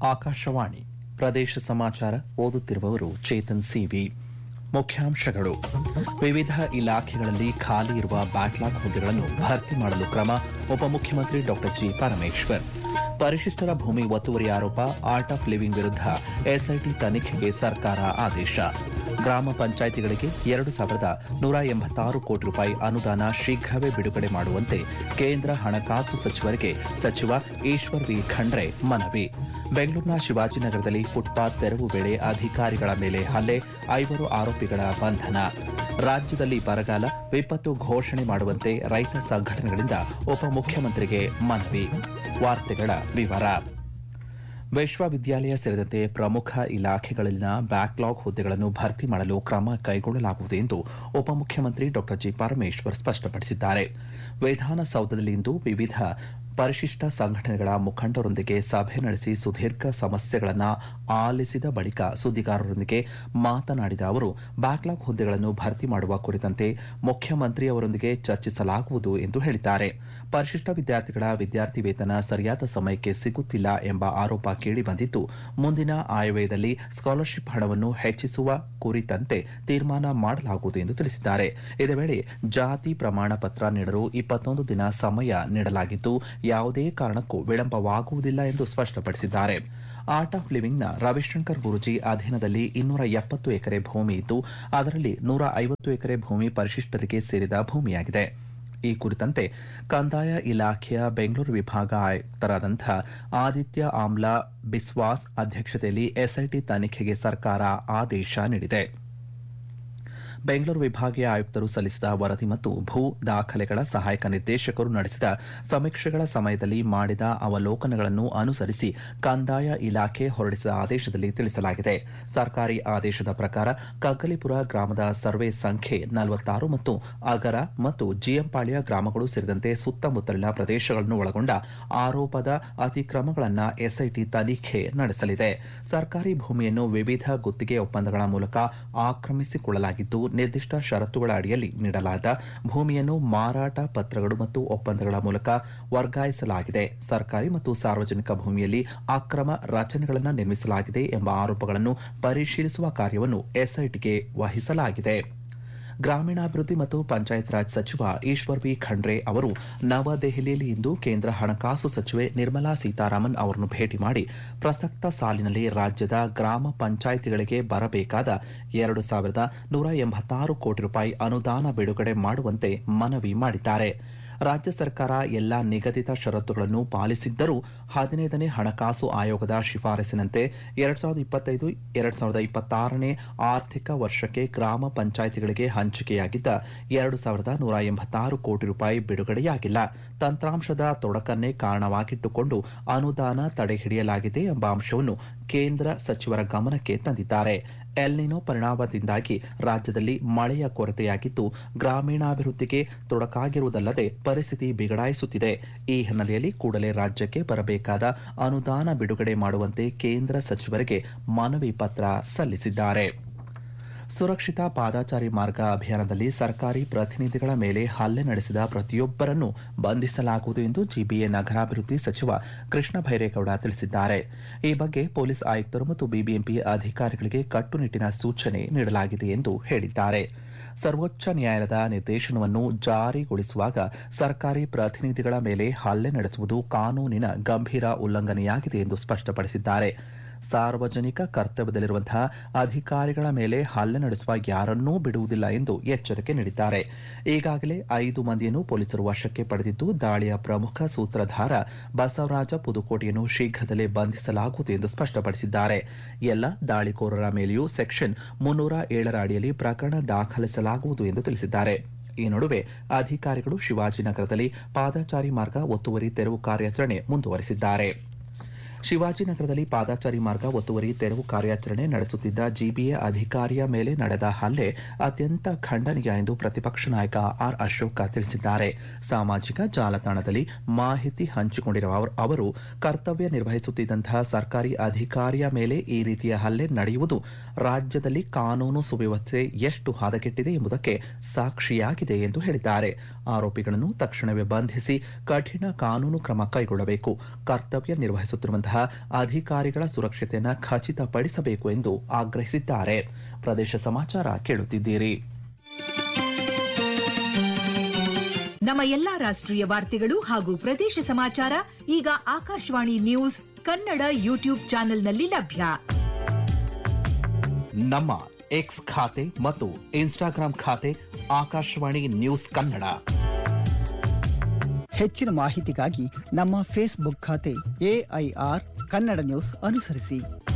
ಆಕಾಶವಾಣಿ ಪ್ರದೇಶ ಸಮಾಚಾರ ಓದುತ್ತಿರುವವರು ಚೇತನ್ ಸಿವಿ ಮುಖ್ಯಾಂಶಗಳು ವಿವಿಧ ಇಲಾಖೆಗಳಲ್ಲಿ ಖಾಲಿ ಇರುವ ಬ್ಯಾಕ್ಲಾಗ್ ಹುದ್ದೆಗಳನ್ನು ಭರ್ತಿ ಮಾಡಲು ಕ್ರಮ ಉಪಮುಖ್ಯಮಂತ್ರಿ ಡಾ ಜಿ ಪರಮೇಶ್ವರ್ ಪರಿಶಿಷ್ಟರ ಭೂಮಿ ಒತ್ತುವರಿ ಆರೋಪ ಆರ್ಟ್ ಆಫ್ ಲಿವಿಂಗ್ ವಿರುದ್ಧ ಎಸ್ಐಟಿ ತನಿಖೆಗೆ ಸರ್ಕಾರ ಆದೇಶ ಗ್ರಾಮ ಪಂಚಾಯಿತಿಗಳಿಗೆ ಎರಡು ಸಾವಿರದ ನೂರ ಎಂಬತ್ತಾರು ಕೋಟಿ ರೂಪಾಯಿ ಅನುದಾನ ಶೀಘ್ರವೇ ಬಿಡುಗಡೆ ಮಾಡುವಂತೆ ಕೇಂದ್ರ ಹಣಕಾಸು ಸಚಿವರಿಗೆ ಸಚಿವ ಈಶ್ವರ್ ವಿ ಖಂಡ್ರೆ ಮನವಿ ಬೆಂಗಳೂರಿನ ಶಿವಾಜಿನಗರದಲ್ಲಿ ಫುಟ್ಪಾತ್ ತೆರವು ವೇಳೆ ಅಧಿಕಾರಿಗಳ ಮೇಲೆ ಹಲ್ಲೆ ಐವರು ಆರೋಪಿಗಳ ಬಂಧನ ರಾಜ್ಯದಲ್ಲಿ ಬರಗಾಲ ವಿಪತ್ತು ಘೋಷಣೆ ಮಾಡುವಂತೆ ರೈತ ಸಂಘಟನೆಗಳಿಂದ ಉಪಮುಖ್ಯಮಂತ್ರಿಗೆ ಮನವಿ ವಾರ್ತೆಗಳ ವಿವರ ವಿಶ್ವವಿದ್ಯಾಲಯ ಸೇರಿದಂತೆ ಪ್ರಮುಖ ಇಲಾಖೆಗಳಲ್ಲಿನ ಬ್ಯಾಕ್ಲಾಗ್ ಹುದ್ದೆಗಳನ್ನು ಭರ್ತಿ ಮಾಡಲು ಕ್ರಮ ಕೈಗೊಳ್ಳಲಾಗುವುದು ಎಂದು ಉಪಮುಖ್ಯಮಂತ್ರಿ ಡಾ ಜಿ ಪರಮೇಶ್ವರ್ ಸ್ಪಷ್ಟಪಡಿಸಿದ್ದಾರೆ ವಿಧಾನಸೌಧದಲ್ಲಿಂದು ವಿವಿಧ ಪರಿಶಿಷ್ಟ ಸಂಘಟನೆಗಳ ಮುಖಂಡರೊಂದಿಗೆ ಸಭೆ ನಡೆಸಿ ಸುದೀರ್ಘ ಸಮಸ್ಯೆಗಳನ್ನು ಆಲಿಸಿದ ಬಳಿಕ ಸುದ್ದಿಗಾರರೊಂದಿಗೆ ಮಾತನಾಡಿದ ಅವರು ಬ್ಯಾಕ್ಲಾಗ್ ಹುದ್ದೆಗಳನ್ನು ಭರ್ತಿ ಮಾಡುವ ಕುರಿತಂತೆ ಮುಖ್ಯಮಂತ್ರಿ ಅವರೊಂದಿಗೆ ಚರ್ಚಿಸಲಾಗುವುದು ಎಂದು ಹೇಳಿದ್ದಾರೆ ಪರಿಶಿಷ್ಟ ವಿದ್ಯಾರ್ಥಿಗಳ ವಿದ್ಯಾರ್ಥಿ ವೇತನ ಸರಿಯಾದ ಸಮಯಕ್ಕೆ ಸಿಗುತ್ತಿಲ್ಲ ಎಂಬ ಆರೋಪ ಕೇಳಿಬಂದಿದ್ದು ಮುಂದಿನ ಆಯವ್ಯಯದಲ್ಲಿ ಸ್ಕಾಲರ್ಶಿಪ್ ಹಣವನ್ನು ಹೆಚ್ಚಿಸುವ ಕುರಿತಂತೆ ತೀರ್ಮಾನ ಮಾಡಲಾಗುವುದು ಎಂದು ತಿಳಿಸಿದ್ದಾರೆ ಇದೇ ವೇಳೆ ಜಾತಿ ಪ್ರಮಾಣ ಪತ್ರ ನೀಡಲು ಇಪ್ಪತ್ತೊಂದು ದಿನ ಸಮಯ ನೀಡಲಾಗಿದ್ದು ಯಾವುದೇ ಕಾರಣಕ್ಕೂ ವಿಳಂಬವಾಗುವುದಿಲ್ಲ ಎಂದು ಸ್ಪಷ್ಟಪಡಿಸಿದ್ದಾರೆ ಆರ್ಟ್ ಆಫ್ ಲಿವಿಂಗ್ನ ರವಿಶಂಕರ್ ಗುರುಜಿ ಅಧೀನದಲ್ಲಿ ಇನ್ನೂರ ಎಪ್ಪತ್ತು ಎಕರೆ ಭೂಮಿ ಇದ್ದು ಅದರಲ್ಲಿ ನೂರ ಐವತ್ತು ಎಕರೆ ಭೂಮಿ ಪರಿಶಿಷ್ಟರಿಗೆ ಸೇರಿದ ಭೂಮಿಯಾಗಿದೆ ಈ ಕುರಿತಂತೆ ಕಂದಾಯ ಇಲಾಖೆಯ ಬೆಂಗಳೂರು ವಿಭಾಗ ಆಯುಕ್ತರಾದಂಥ ಆದಿತ್ಯ ಆಮ್ಲಾ ಬಿಸ್ವಾಸ್ ಅಧ್ಯಕ್ಷತೆಯಲ್ಲಿ ಎಸ್ಐಟಿ ತನಿಖೆಗೆ ಸರ್ಕಾರ ಆದೇಶ ನೀಡಿದೆ ಬೆಂಗಳೂರು ವಿಭಾಗೀಯ ಆಯುಕ್ತರು ಸಲ್ಲಿಸಿದ ವರದಿ ಮತ್ತು ಭೂ ದಾಖಲೆಗಳ ಸಹಾಯಕ ನಿರ್ದೇಶಕರು ನಡೆಸಿದ ಸಮೀಕ್ಷೆಗಳ ಸಮಯದಲ್ಲಿ ಮಾಡಿದ ಅವಲೋಕನಗಳನ್ನು ಅನುಸರಿಸಿ ಕಂದಾಯ ಇಲಾಖೆ ಹೊರಡಿಸಿದ ಆದೇಶದಲ್ಲಿ ತಿಳಿಸಲಾಗಿದೆ ಸರ್ಕಾರಿ ಆದೇಶದ ಪ್ರಕಾರ ಕಗ್ಗಲಿಪುರ ಗ್ರಾಮದ ಸರ್ವೆ ಸಂಖ್ಯೆ ನಲವತ್ತಾರು ಮತ್ತು ಅಗರ ಮತ್ತು ಜಿಎಂಪಾಳ್ಯ ಗ್ರಾಮಗಳು ಸೇರಿದಂತೆ ಸುತ್ತಮುತ್ತಲಿನ ಪ್ರದೇಶಗಳನ್ನು ಒಳಗೊಂಡ ಆರೋಪದ ಅತಿಕ್ರಮಗಳನ್ನು ಎಸ್ಐಟಿ ತನಿಖೆ ನಡೆಸಲಿದೆ ಸರ್ಕಾರಿ ಭೂಮಿಯನ್ನು ವಿವಿಧ ಗುತ್ತಿಗೆ ಒಪ್ಪಂದಗಳ ಮೂಲಕ ಆಕ್ರಮಿಸಿಕೊಳ್ಳಲಾಗಿದ್ದು ನಿರ್ದಿಷ್ಟ ಷರತ್ತುಗಳ ಅಡಿಯಲ್ಲಿ ನೀಡಲಾದ ಭೂಮಿಯನ್ನು ಮಾರಾಟ ಪತ್ರಗಳು ಮತ್ತು ಒಪ್ಪಂದಗಳ ಮೂಲಕ ವರ್ಗಾಯಿಸಲಾಗಿದೆ ಸರ್ಕಾರಿ ಮತ್ತು ಸಾರ್ವಜನಿಕ ಭೂಮಿಯಲ್ಲಿ ಅಕ್ರಮ ರಚನೆಗಳನ್ನು ನಿರ್ಮಿಸಲಾಗಿದೆ ಎಂಬ ಆರೋಪಗಳನ್ನು ಪರಿಶೀಲಿಸುವ ಕಾರ್ಯವನ್ನು ಎಸ್ಐಟಿಗೆ ವಹಿಸಲಾಗಿದೆ ಗ್ರಾಮೀಣಾಭಿವೃದ್ಧಿ ಮತ್ತು ಪಂಚಾಯತ್ ರಾಜ್ ಸಚಿವ ಈಶ್ವರ್ ವಿ ಖಂಡ್ರೆ ಅವರು ನವದೆಹಲಿಯಲ್ಲಿ ಇಂದು ಕೇಂದ್ರ ಹಣಕಾಸು ಸಚಿವೆ ನಿರ್ಮಲಾ ಸೀತಾರಾಮನ್ ಅವರನ್ನು ಭೇಟಿ ಮಾಡಿ ಪ್ರಸಕ್ತ ಸಾಲಿನಲ್ಲಿ ರಾಜ್ಯದ ಗ್ರಾಮ ಪಂಚಾಯಿತಿಗಳಿಗೆ ಬರಬೇಕಾದ ಎರಡು ಸಾವಿರದ ನೂರ ಎಂಬತ್ತಾರು ಕೋಟಿ ರೂಪಾಯಿ ಅನುದಾನ ಬಿಡುಗಡೆ ಮಾಡುವಂತೆ ಮನವಿ ಮಾಡಿದ್ದಾರೆ ರಾಜ್ಯ ಸರ್ಕಾರ ಎಲ್ಲಾ ನಿಗದಿತ ಷರತ್ತುಗಳನ್ನು ಪಾಲಿಸಿದ್ದರೂ ಹದಿನೈದನೇ ಹಣಕಾಸು ಆಯೋಗದ ಶಿಫಾರಸಿನಂತೆ ಎರಡ್ ಸಾವಿರದ ಇಪ್ಪತ್ತೈದು ಎರಡ್ ಸಾವಿರದ ಇಪ್ಪತ್ತಾರನೇ ಆರ್ಥಿಕ ವರ್ಷಕ್ಕೆ ಗ್ರಾಮ ಪಂಚಾಯಿತಿಗಳಿಗೆ ಹಂಚಿಕೆಯಾಗಿದ್ದ ಎರಡು ಸಾವಿರದ ನೂರ ಎಂಬತ್ತಾರು ಕೋಟಿ ರೂಪಾಯಿ ಬಿಡುಗಡೆಯಾಗಿಲ್ಲ ತಂತ್ರಾಂಶದ ತೊಡಕನ್ನೇ ಕಾರಣವಾಗಿಟ್ಟುಕೊಂಡು ಅನುದಾನ ತಡೆಹಿಡಿಯಲಾಗಿದೆ ಎಂಬ ಅಂಶವನ್ನು ಕೇಂದ್ರ ಸಚಿವರ ಗಮನಕ್ಕೆ ತಂದಿದ್ದಾರೆ ಎಲ್ನಿನೋ ಪರಿಣಾಮದಿಂದಾಗಿ ರಾಜ್ಯದಲ್ಲಿ ಮಳೆಯ ಕೊರತೆಯಾಗಿದ್ದು ಗ್ರಾಮೀಣಾಭಿವೃದ್ಧಿಗೆ ತೊಡಕಾಗಿರುವುದಲ್ಲದೆ ಪರಿಸ್ಥಿತಿ ಬಿಗಡಾಯಿಸುತ್ತಿದೆ ಈ ಹಿನ್ನೆಲೆಯಲ್ಲಿ ಕೂಡಲೇ ರಾಜ್ಯಕ್ಕೆ ಬರಬೇಕಾದ ಅನುದಾನ ಬಿಡುಗಡೆ ಮಾಡುವಂತೆ ಕೇಂದ್ರ ಸಚಿವರಿಗೆ ಮನವಿ ಪತ್ರ ಸಲ್ಲಿಸಿದ್ದಾರೆ ಸುರಕ್ಷಿತ ಪಾದಾಚಾರಿ ಮಾರ್ಗ ಅಭಿಯಾನದಲ್ಲಿ ಸರ್ಕಾರಿ ಪ್ರತಿನಿಧಿಗಳ ಮೇಲೆ ಹಲ್ಲೆ ನಡೆಸಿದ ಪ್ರತಿಯೊಬ್ಬರನ್ನು ಬಂಧಿಸಲಾಗುವುದು ಎಂದು ಜಿಬಿಎ ನಗರಾಭಿವೃದ್ಧಿ ಸಚಿವ ಕೃಷ್ಣ ಭೈರೇಗೌಡ ತಿಳಿಸಿದ್ದಾರೆ ಈ ಬಗ್ಗೆ ಪೊಲೀಸ್ ಆಯುಕ್ತರು ಮತ್ತು ಬಿಬಿಎಂಪಿ ಅಧಿಕಾರಿಗಳಿಗೆ ಕಟ್ಟುನಿಟ್ಟಿನ ಸೂಚನೆ ನೀಡಲಾಗಿದೆ ಎಂದು ಹೇಳಿದ್ದಾರೆ ಸರ್ವೋಚ್ಚ ನ್ಯಾಯಾಲಯದ ನಿರ್ದೇಶನವನ್ನು ಜಾರಿಗೊಳಿಸುವಾಗ ಸರ್ಕಾರಿ ಪ್ರತಿನಿಧಿಗಳ ಮೇಲೆ ಹಲ್ಲೆ ನಡೆಸುವುದು ಕಾನೂನಿನ ಗಂಭೀರ ಉಲ್ಲಂಘನೆಯಾಗಿದೆ ಎಂದು ಸ್ಪಷ್ಟಪಡಿಸಿದ್ದಾರೆ ಸಾರ್ವಜನಿಕ ಕರ್ತವ್ಯದಲ್ಲಿರುವಂತಹ ಅಧಿಕಾರಿಗಳ ಮೇಲೆ ಹಲ್ಲೆ ನಡೆಸುವ ಯಾರನ್ನೂ ಬಿಡುವುದಿಲ್ಲ ಎಂದು ಎಚ್ಚರಿಕೆ ನೀಡಿದ್ದಾರೆ ಈಗಾಗಲೇ ಐದು ಮಂದಿಯನ್ನು ಪೊಲೀಸರು ವಶಕ್ಕೆ ಪಡೆದಿದ್ದು ದಾಳಿಯ ಪ್ರಮುಖ ಸೂತ್ರಧಾರ ಬಸವರಾಜ ಪುದುಕೋಟೆಯನ್ನು ಶೀಘ್ರದಲ್ಲೇ ಬಂಧಿಸಲಾಗುವುದು ಎಂದು ಸ್ಪಷ್ಟಪಡಿಸಿದ್ದಾರೆ ಎಲ್ಲ ದಾಳಿಕೋರರ ಮೇಲೆಯೂ ಸೆಕ್ಷನ್ ಮುನ್ನೂರ ಏಳರ ಅಡಿಯಲ್ಲಿ ಪ್ರಕರಣ ದಾಖಲಿಸಲಾಗುವುದು ಎಂದು ತಿಳಿಸಿದ್ದಾರೆ ಈ ನಡುವೆ ಅಧಿಕಾರಿಗಳು ಶಿವಾಜಿನಗರದಲ್ಲಿ ಪಾದಚಾರಿ ಮಾರ್ಗ ಒತ್ತುವರಿ ತೆರವು ಕಾರ್ಯಾಚರಣೆ ಮುಂದುವರೆಸಿದ್ದಾರೆ ಶಿವಾಜಿನಗರದಲ್ಲಿ ಪಾದಾಚಾರಿ ಮಾರ್ಗ ಒತ್ತುವರಿ ತೆರವು ಕಾರ್ಯಾಚರಣೆ ನಡೆಸುತ್ತಿದ್ದ ಜಿಬಿಎ ಅಧಿಕಾರಿಯ ಮೇಲೆ ನಡೆದ ಹಲ್ಲೆ ಅತ್ಯಂತ ಖಂಡನೀಯ ಎಂದು ಪ್ರತಿಪಕ್ಷ ನಾಯಕ ಆರ್ ಅಶೋಕ ತಿಳಿಸಿದ್ದಾರೆ ಸಾಮಾಜಿಕ ಜಾಲತಾಣದಲ್ಲಿ ಮಾಹಿತಿ ಹಂಚಿಕೊಂಡಿರುವ ಅವರು ಕರ್ತವ್ಯ ನಿರ್ವಹಿಸುತ್ತಿದ್ದಂತಹ ಸರ್ಕಾರಿ ಅಧಿಕಾರಿಯ ಮೇಲೆ ಈ ರೀತಿಯ ಹಲ್ಲೆ ನಡೆಯುವುದು ರಾಜ್ಯದಲ್ಲಿ ಕಾನೂನು ಸುವ್ಯವಸ್ಥೆ ಎಷ್ಟು ಹದಗೆಟ್ಟಿದೆ ಎಂಬುದಕ್ಕೆ ಸಾಕ್ಷಿಯಾಗಿದೆ ಎಂದು ಹೇಳಿದ್ದಾರೆ ಆರೋಪಿಗಳನ್ನು ತಕ್ಷಣವೇ ಬಂಧಿಸಿ ಕಠಿಣ ಕಾನೂನು ಕ್ರಮ ಕೈಗೊಳ್ಳಬೇಕು ಕರ್ತವ್ಯ ನಿರ್ವಹಿಸುತ್ತಿರುವಂತಹ ಅಧಿಕಾರಿಗಳ ಸುರಕ್ಷತೆಯನ್ನು ಖಚಿತಪಡಿಸಬೇಕು ಎಂದು ಆಗ್ರಹಿಸಿದ್ದಾರೆ ಪ್ರದೇಶ ಸಮಾಚಾರ ಕೇಳುತ್ತಿದ್ದೀರಿ ನಮ್ಮ ಎಲ್ಲಾ ರಾಷ್ಟ್ರೀಯ ವಾರ್ತೆಗಳು ಹಾಗೂ ಪ್ರದೇಶ ಸಮಾಚಾರ ಈಗ ಆಕಾಶವಾಣಿ ನ್ಯೂಸ್ ಕನ್ನಡ ಯೂಟ್ಯೂಬ್ ಚಾನೆಲ್ನಲ್ಲಿ ಲಭ್ಯ ನಮ್ಮ ಎಕ್ಸ್ ಖಾತೆ ಮತ್ತು ಇನ್ಸ್ಟಾಗ್ರಾಂ ಖಾತೆ ಆಕಾಶವಾಣಿ ನ್ಯೂಸ್ ಕನ್ನಡ ಹೆಚ್ಚಿನ ಮಾಹಿತಿಗಾಗಿ ನಮ್ಮ ಫೇಸ್ಬುಕ್ ಖಾತೆ ಎಐಆರ್ ಕನ್ನಡ ನ್ಯೂಸ್ ಅನುಸರಿಸಿ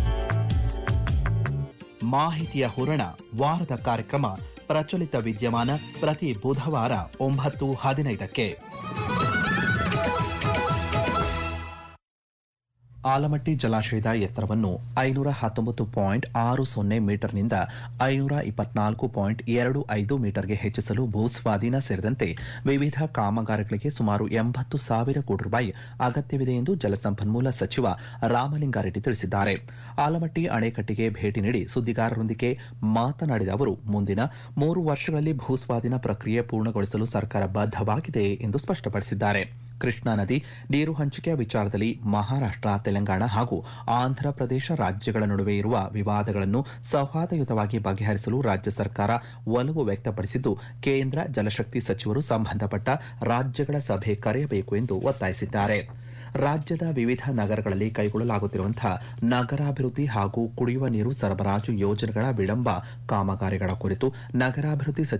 ಮಾಹಿತಿಯ ಹೂರಣ ವಾರದ ಕಾರ್ಯಕ್ರಮ ಪ್ರಚಲಿತ ವಿದ್ಯಮಾನ ಪ್ರತಿ ಬುಧವಾರ ಒಂಬತ್ತು ಹದಿನೈದಕ್ಕೆ ಆಲಮಟ್ಟಿ ಜಲಾಶಯದ ಎತ್ತರವನ್ನು ಐನೂರ ಹತ್ತೊಂಬತ್ತು ಪಾಯಿಂಟ್ ಆರು ಸೊನ್ನೆ ಮೀಟರ್ನಿಂದ ಐನೂರ ಇಪ್ಪತ್ನಾಲ್ಕು ಪಾಯಿಂಟ್ ಎರಡು ಐದು ಮೀಟರ್ಗೆ ಹೆಚ್ಚಿಸಲು ಭೂಸ್ವಾಧೀನ ಸೇರಿದಂತೆ ವಿವಿಧ ಕಾಮಗಾರಿಗಳಿಗೆ ಸುಮಾರು ಎಂಬತ್ತು ಸಾವಿರ ಕೋಟಿ ರೂಪಾಯಿ ಅಗತ್ಯವಿದೆ ಎಂದು ಜಲಸಂಪನ್ಮೂಲ ಸಚಿವ ರಾಮಲಿಂಗಾರೆಡ್ಡಿ ತಿಳಿಸಿದ್ದಾರೆ ಆಲಮಟ್ಟಿ ಅಣೆಕಟ್ಟಿಗೆ ಭೇಟಿ ನೀಡಿ ಸುದ್ದಿಗಾರರೊಂದಿಗೆ ಮಾತನಾಡಿದ ಅವರು ಮುಂದಿನ ಮೂರು ವರ್ಷಗಳಲ್ಲಿ ಭೂಸ್ವಾಧೀನ ಪ್ರಕ್ರಿಯೆ ಪೂರ್ಣಗೊಳಿಸಲು ಸರ್ಕಾರ ಬದ್ಧವಾಗಿದೆ ಎಂದು ಸ್ಪಷ್ಟಪಡಿಸಿದ್ದಾರೆ ಕೃಷ್ಣಾ ನದಿ ನೀರು ಹಂಚಿಕೆಯ ವಿಚಾರದಲ್ಲಿ ಮಹಾರಾಷ್ಟ್ರ ತೆಲಂಗಾಣ ಹಾಗೂ ಆಂಧ್ರಪ್ರದೇಶ ರಾಜ್ಯಗಳ ನಡುವೆ ಇರುವ ವಿವಾದಗಳನ್ನು ಸೌಹಾರ್ದಯುತವಾಗಿ ಬಗೆಹರಿಸಲು ರಾಜ್ಯ ಸರ್ಕಾರ ಒಲವು ವ್ಯಕ್ತಪಡಿಸಿದ್ದು ಕೇಂದ್ರ ಜಲಶಕ್ತಿ ಸಚಿವರು ಸಂಬಂಧಪಟ್ಟ ರಾಜ್ಯಗಳ ಸಭೆ ಕರೆಯಬೇಕು ಎಂದು ಒತ್ತಾಯಿಸಿದ್ದಾರೆ ರಾಜ್ಯದ ವಿವಿಧ ನಗರಗಳಲ್ಲಿ ಕೈಗೊಳ್ಳಲಾಗುತ್ತಿರುವಂತಹ ನಗರಾಭಿವೃದ್ಧಿ ಹಾಗೂ ಕುಡಿಯುವ ನೀರು ಸರಬರಾಜು ಯೋಜನೆಗಳ ವಿಳಂಬ ಕಾಮಗಾರಿಗಳ ಕುರಿತು ನಗರಾಭಿವೃದ್ಧಿ